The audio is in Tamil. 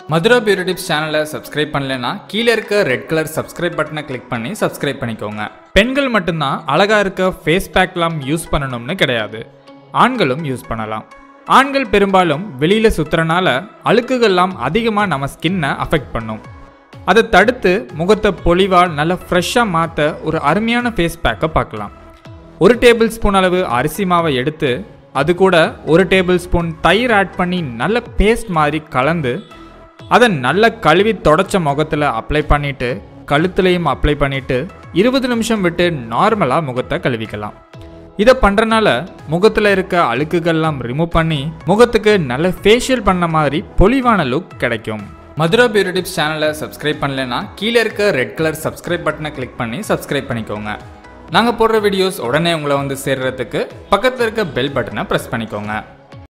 மதுரா பியூட்டி டிப்ஸ் சேனலை சப்ஸ்கிரைப் பண்ணலைன்னா கீழே இருக்க ரெட் கலர் சப்ஸ்கிரைப் பட்டனை கிளிக் பண்ணி சப்ஸ்கிரைப் பண்ணிக்கோங்க பெண்கள் மட்டும்தான் அழகா இருக்க ஃபேஸ் பேக்லாம் யூஸ் பண்ணணும்னு கிடையாது ஆண்களும் யூஸ் பண்ணலாம் ஆண்கள் பெரும்பாலும் வெளியில சுத்துறனால அழுக்குகள்லாம் அதிகமாக நம்ம ஸ்கின்னை அஃபெக்ட் பண்ணும் அதை தடுத்து முகத்தை பொலிவா நல்லா ஃப்ரெஷ்ஷாக மாற்ற ஒரு அருமையான ஃபேஸ் பேக்கை பார்க்கலாம் ஒரு டேபிள் ஸ்பூன் அளவு அரிசி மாவை எடுத்து அது கூட ஒரு டேபிள் ஸ்பூன் தயிர் ஆட் பண்ணி நல்ல பேஸ்ட் மாதிரி கலந்து அதை நல்லா கழுவி தொடச்ச முகத்தில் அப்ளை பண்ணிட்டு கழுத்துலையும் அப்ளை பண்ணிட்டு இருபது நிமிஷம் விட்டு நார்மலாக முகத்தை கழுவிக்கலாம் இதை பண்ணுறனால முகத்தில் இருக்க அழுக்குகள்லாம் ரிமூவ் பண்ணி முகத்துக்கு நல்ல ஃபேஷியல் பண்ண மாதிரி பொலிவான லுக் கிடைக்கும் மதுரா பியூட்டி டிப்ஸ் சேனலை சப்ஸ்கிரைப் பண்ணலைன்னா கீழே இருக்க ரெட் கலர் சப்ஸ்கிரைப் பட்டனை கிளிக் பண்ணி சப்ஸ்கிரைப் பண்ணிக்கோங்க நாங்கள் போடுற வீடியோஸ் உடனே உங்களை வந்து சேர்றதுக்கு பக்கத்தில் இருக்க பெல் பட்டனை ப்ரெஸ் பண்ணிக்கோங்க